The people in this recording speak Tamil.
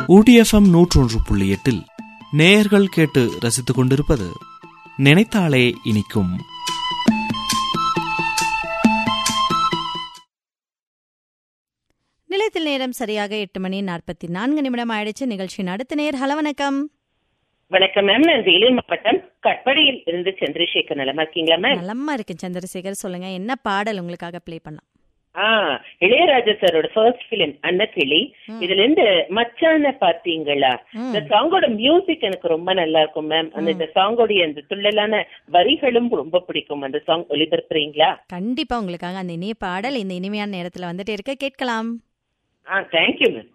ஊடிஎஃப்எம் நூற்றொன்று புள்ளி எட்டில் நேயர்கள் கேட்டு ரசித்துக் கொண்டிருப்பது நினைத்தாலே இனிக்கும் நிலையத்தில் நேரம் சரியாக எட்டு மணி நாற்பத்தி நான்கு நிமிடம் ஆயிடுச்சு நிகழ்ச்சியின் அடுத்த நேர் ஹலோ வணக்கம் வணக்கம் மேம் நான் வேலூர் மாவட்டம் கட்படியில் இருந்து சந்திரசேகர் நலமா இருக்கீங்களா மேம் நலமா இருக்கு சந்திரசேகர் சொல்லுங்க என்ன பாடல் உங்களுக்காக ப்ளே பண்ணலாம் ஆ இளையராஜா சாரோட ஃபர்ஸ்ட் பிலிம் அன்னக்கிளி இதுல இருந்து மச்சான பாத்தீங்களா இந்த சாங்கோட மியூசிக் எனக்கு ரொம்ப நல்லா இருக்கும் மேம் அந்த இந்த சாங்கோடைய அந்த துள்ளலான வரிகளும் ரொம்ப பிடிக்கும் அந்த சாங் ஒளிபரப்புறீங்களா கண்டிப்பா உங்களுக்காக அந்த இனிய பாடல் இந்த இனிமையான நேரத்துல வந்துட்டே இருக்க கேட்கலாம் ஆ தேங்க்யூ மேம்